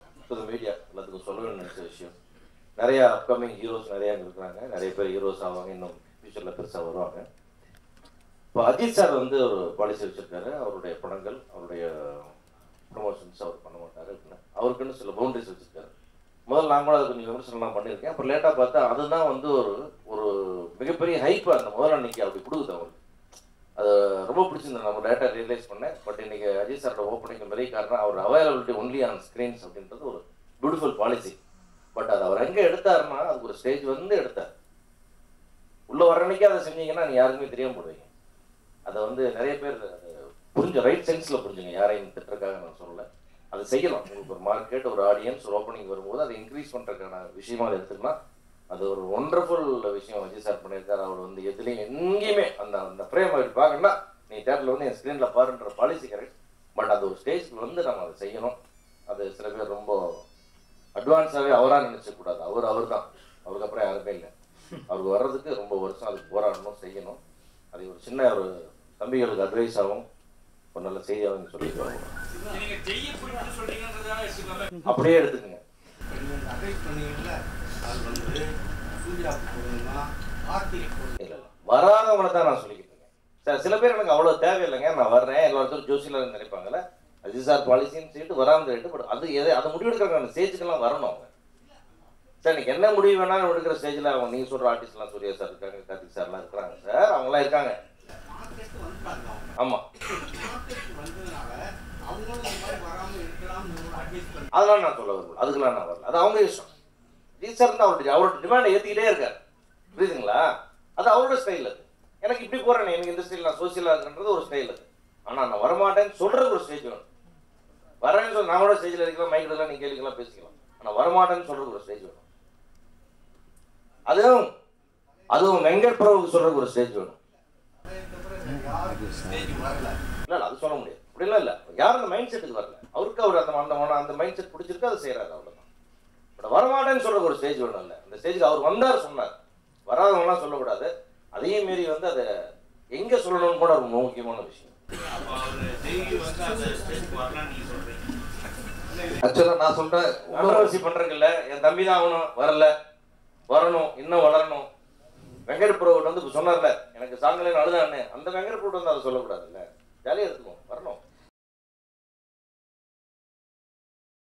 to media எல்லாத்துக்கும் சொல்லணும்னு நினச்ச விஷயம் நிறைய அப்கமிங் ஹீரோஸ் நிறைய அங்கே இருக்கிறாங்க நிறைய பேர் ஹீரோஸ் ஆவாங்க இன்னும் ஃபியூச்சரில் பெருசாக வருவாங்க இப்போ அஜித் சார் வந்து ஒரு பாலிசி வச்சிருக்காரு அவருடைய படங்கள் அவருடைய ப்ரொமோஷன்ஸ் அவர் பண்ண மாட்டாரு அப்படின்னு அவருக்குன்னு சில பவுண்டரிஸ் வச்சிருக்காரு முதல்ல நான் கூட அதை கொஞ்சம் விமர்சனம்லாம் பண்ணியிருக்கேன் அப்புறம் லேட்டாக பார்த்தா அதுதான் வந்து ஒரு ஒரு மிகப்பெரிய ஹைப் அந்த முதல் அன்னைக்கு அப்படி கொடுக்குது அவருக்கு அது ரொம்ப பிடிச்சிருந்தது நம்ம லேட்டாக ரியலைஸ் பண்ணேன் பட் இன்னைக்கு அஜித் சாரோட ஓப்பனிங் பெரிய காரணம் அவர் அவைலபிலிட்டி ஒன்லி ஆன் ஸ்க்ரீன்ஸ் அப்படின்றது ஒரு பியூட்டிஃபுல் பாலிசி பட் அது அவர் எங்கே எடுத்தாருன்னா அதுக்கு ஒரு ஸ்டேஜ் வந்து எடுத்தார் உள்ள வர அன்னைக்கு அதை செஞ்சீங்கன்னா நீ யாருக்குமே தெரியாம போடுவீங்க அதை வந்து நிறைய பேர் அது புரிஞ்ச ரைட் சென்ஸ்ல புரிஞ்சுங்க யாரையும் திட்டுறதுக்காக நான் சொல்லல அதை செய்யலாம் உங்களுக்கு ஒரு மார்க்கெட் ஒரு ஆடியன்ஸ் ஒரு ஓப்பனிங் வரும்போது அதை இன்க்ரீஸ் பண்றதுக்கான விஷயமா அதை எடுத்துக்கலாம் அது ஒரு ஒண்டர்ஃபுல் விஷயம் விஜய் சார் பண்ணியிருக்காரு அவர் வந்து எதுலேயும் எங்கேயுமே அந்த அந்த ஃப்ரேம் அப்படி பார்க்கணும்னா நீ தேட்டரில் வந்து என் ஸ்க்ரீனில் பாருன்ற பாலிசி கரெக்ட் பட் அது ஒரு ஸ்டேஜ்க்கு வந்து நம்ம அதை செய்யணும் அது சில பேர் ரொம்ப அட்வான்ஸாகவே அவராக நினைச்சக்கூடாது அவர் அவர் தான் அவருக்கு அப்புறம் யாருமே இல்லை அவருக்கு வர்றதுக்கு ரொம்ப வருஷம் அதுக்கு போராடணும் செய்யணும் அது ஒரு சின்ன ஒரு தம்பிகளுக்கு அட்வைஸ் ஆகும் ஒரு நல்ல செய்தியாகவும் சொல்லிடுவாங்க நீங்க செய்ய புரியும்னு சொல்றீங்கன்றதால எடுத்துக்கோங்க அப்படியே எடுத்துக்கங்க அட்வைஸ் பண்ணீங்கல்ல அது வந்து சூர்யா போடணுமா கார்த்திகை போடணும் இல்லை இல்லை வராதவங்களை தான் நான் சொல்லிக்கிட்டு இருக்கேன் சார் சில பேர் எனக்கு அவ்வளோ தேவையில்லைங்க நான் வர்றேன் எல்லாத்தையும் ஜோசியில் நினைப்பாங்கல்ல அஜித் சார் பாலிசின்னு சொல்லிட்டு வராமல் சொல்லிட்டு பட் அது எதை அதை முடிவு எடுக்கிறாங்க அந்த ஸ்டேஜுக்கெல்லாம் வரணும் அவங்க சார் நீங்க என்ன முடிவு வேணாலும் எடுக்கிற ஸ்டேஜில் அவங்க நீங்கள் சொல்கிற ஆர்டிஸ்ட்லாம் சூர்யா சார் இருக்காங்க கார்த்திக் சார்லாம் இருக்கிறாங்க சார் அவங்களாம் இருக்காங்க மார்க்கெட் வந்துட்டாங்க அவங்க ஆமாம் மார்க்கெட் வந்ததுனால அவங்களும் இந்த மாதிரி வராம இருக்கலாம்னு அட்வைஸ் பண்ணி அதெல்லாம் நான் சொல்ல வரல அதுக்கெல்லாம் நான் வரல அது அவங்க இஷ்டம் அஜித் சார் தான் அவருடைய அவரோட டிமாண்டை ஏற்றிக்கிட்டே இருக்காரு புரியுதுங்களா அது அவரோட ஸ்டைல் அது எனக்கு இப்படி போகிறேன் எனக்கு இந்த ஸ்டைல் நான் சோசியலாக இருக்குன்றது ஒரு ஸ்டைல் அது ஆனால் நான் வரமாட்டேன்னு சொல்கிறது ஒரு ஸ்டேஜ் வேணும் வரேன்னு சொல்லி நான் கூட ஸ்டேஜில் இருக்கலாம் மைக்கில் நீங்கள் கேள்விக்கெல்லாம் பேசிக்கலாம் ஆனால் வரமாட்டேன்னு சொல்கிறது ஒரு ஸ்டேஜ் வேணும் அதுவும் அதுவும் வெங்கட் பிரபுக்கு சொல்றதுக்கு ஒரு ஸ்டேஜ் வேணும் யாரும் ஸ்டேஜ் வரல இல்ல இல்ல அது சொல்ல முடியாது அப்படிலாம் இல்ல யாரும் அந்த மைண்ட் செட்டுக்கு வரல அவருக்கு அவர் அந்த அந்த மன- அந்த மைண்ட் செட் பிடிச்சிருக்கு அதை செய்யறாரு அவ்வளவுதான் பட் வரமாட்டேன்னு சொல்றதுக்கு ஒரு ஸ்டேஜ் வேணும் இல்ல அந்த ஸ்டேஜுக்கு அவர் வந்தார் சொன்னார் வராதவங்கலாம் சொல்லக்கூடாது அதையும் மீறி வந்து அதை எங்க சொல்லணும்னு கூட ஒரு முக்கியமான விஷயம் அப்போ அவரு செய்தி வந்து அந்த ஸ்டேஜ்க்கு வரலாம்னு நீங்க சொல்றீங்க ஆக்சுவலா நான் சொல்றேன் கான்ட்ரவர்சி பண்றதுக்கு இல்ல என் தம்பி தான் ஆகணும் வரல வரணும் இன்னும் வளரணும் வெங்கட் பிரபு வந்து இப்ப சொன்னார்ல எனக்கு சாங்கலே அழுதானே அந்த வெங்கட் பிரபு வந்து அதை சொல்லக்கூடாதுல்ல ஜாலியா எடுத்துக்கோ வரணும்